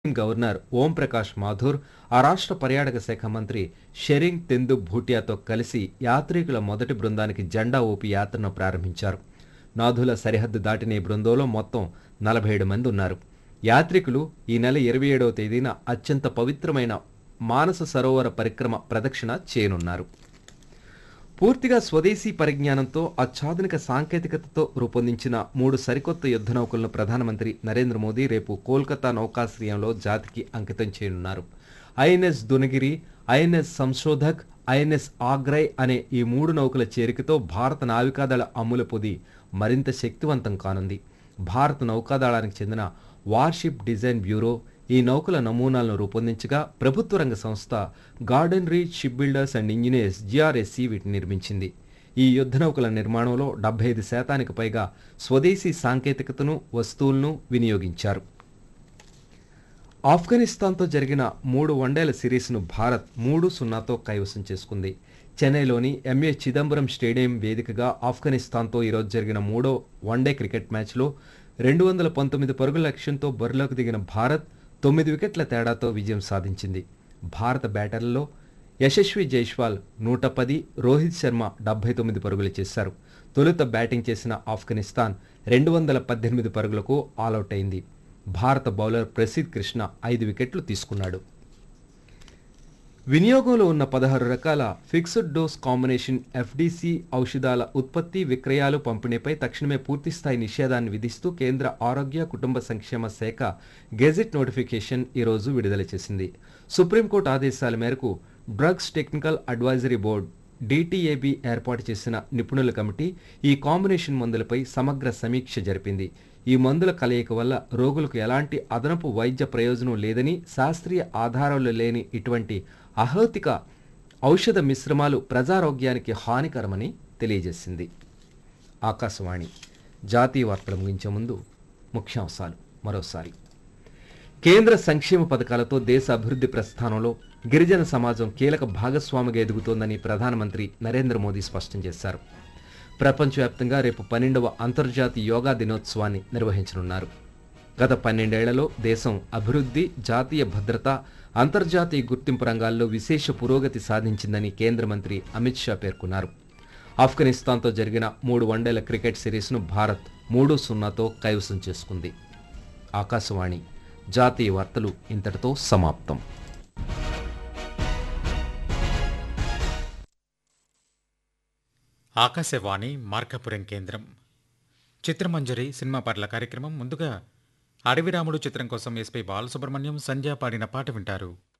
governor ఓం ప్రకాష్ మాథూర్ ఆ రాష్ట్ర పర్యాటక శాఖ మంత్రి షెరింగ్ తెందు భూటియాతో కలిసి యాత్రికుల మొదటి బృందానికి జెండా ఊపి యాత్రను ప్రారంభించారు నాథుల సరిహద్దు దాటిన ఈ బృందంలో మొత్తం నలభై ఏడు మంది ఉన్నారు యాత్రికులు ఈ నెల ఇరవై ఏడవ తేదీన అత్యంత పవిత్రమైన మానస సరోవర పరిక్రమ ప్రదక్షిణ చేయనున్నారు పూర్తిగా స్వదేశీ పరిజ్ఞానంతో అత్యాధునిక సాంకేతికతతో రూపొందించిన మూడు సరికొత్త యుద్ధ నౌకలను ప్రధానమంత్రి నరేంద్ర మోదీ రేపు కోల్కతా నౌకాశ్రయంలో జాతికి అంకితం చేయనున్నారు INS Dunagiri INS Sanshodhak INS Agray అనే ఈ మూడు నౌకల చేరికతో భారత నావికాదళ అమ్ముల పొది మరింత శక్తివంతం కానుంది భారత నౌకాదళానికి చెందిన వార్షిప్ డిజైన్ బ్యూరో ఈ నౌకల నమూనాలను రూపొందించగా ప్రభుత్వ రంగ సంస్థ Garden Reach Ship Builders and Engineers GRSC వీటిని నిర్మించింది ఈ యుద్ధ నౌకల నిర్మాణంలో డెబ్బై ఐదు శాతానికి పైగా స్వదేశీ సాంకేతికతను వస్తువులను వినియోగించారు ఆఫ్ఘనిస్తాన్తో జరిగిన మూడు వన్డేల సిరీస్ను భారత్ మూడు సున్నాతో కైవసం చేసుకుంది చెన్నైలోని ఎంఏ చిదంబరం స్టేడియం వేదికగా ఆఫ్ఘనిస్తాన్తో ఈరోజు జరిగిన మూడో వన్డే క్రికెట్ మ్యాచ్లో రెండు వందల పంతొమ్మిది పరుగుల లక్ష్యంతో బరిలోకి దిగిన భారత్ తొమ్మిది వికెట్ల తేడాతో విజయం సాధించింది భారత బ్యాటర్లలో యశస్వి జైస్వాల్ నూట పది రోహిత్ శర్మ డెబ్బై తొమ్మిది పరుగులు చేశారు తొలుత బ్యాటింగ్ చేసిన ఆఫ్ఘనిస్తాన్ రెండు వందల పద్దెనిమిది పరుగులకు ఆలౌట్ అయింది భారత బౌలర్ ప్రసిద్ కృష్ణ ఐదు వికెట్లు తీసుకున్నాడు వినియోగంలో ఉన్న పదహారు రకాల ఫిక్స్డ్ డోస్ కాంబినేషన్ ఎఫ్డీసీ ఔషధాల ఉత్పత్తి విక్రయాలు పంపిణీపై తక్షణమే పూర్తిస్థాయి నిషేధాన్ని విధిస్తూ కేంద్ర ఆరోగ్య కుటుంబ సంక్షేమ శాఖ గెజిట్ నోటిఫికేషన్ ఈరోజు విడుదల చేసింది సుప్రీంకోర్టు ఆదేశాల మేరకు drugs technical advisory board DTAB ఏర్పాటు చేసిన నిపుణుల కమిటీ ఈ కాంబినేషన్ మందులపై సమగ్ర సమీక్ష జరిపింది ఈ మందుల కలయిక వల్ల రోగులకు ఎలాంటి అదనపు వైద్య ప్రయోజనం లేదని శాస్త్రీయ ఆధారాలు లేని ఇటువంటి అహౌతిక ఔషధ మిశ్రమాలు ప్రజారోగ్యానికి హానికరమని తెలియజేసింది ఆకాశవాణి జాతీయ వార్తలు ముగించే ముందు ముఖ్యాంశాలు మరోసారి కేంద్ర సంక్షేమ పథకాలతో దేశ అభివృద్ధి ప్రస్థానంలో గిరిజన సమాజం కీలక భాగస్వామిగా ఎదుగుతోందని ప్రధానమంత్రి నరేంద్ర మోదీ స్పష్టం చేశారు ప్రపంచవ్యాప్తంగా రేపు పన్నెండవ అంతర్జాతీయ యోగా దినోత్సవాన్ని నిర్వహించనున్నారు గత పన్నెండేళ్లలో దేశం అభివృద్ధి జాతీయ భద్రత అంతర్జాతీయ గుర్తింపు రంగాల్లో విశేష పురోగతి సాధించిందని కేంద్ర మంత్రి అమిత్ షా పేర్కొన్నారు ఆఫ్ఘనిస్తాన్తో జరిగిన మూడు వన్డేల క్రికెట్ సిరీస్ను భారత్ మూడు సున్నాతో కైవసం చేసుకుంది ఆకాశవాణి జాతీయ వార్తలు ఇంతటితో సమాప్తం ఆకాశవాణి మార్కాపురం కేంద్రం చిత్రమంజరి సినిమా పాటల కార్యక్రమం ముందుగా అడవిరాముడు చిత్రం కోసం ఎస్పై బాలసుబ్రహ్మణ్యం సంధ్య పాడిన పాట వింటారు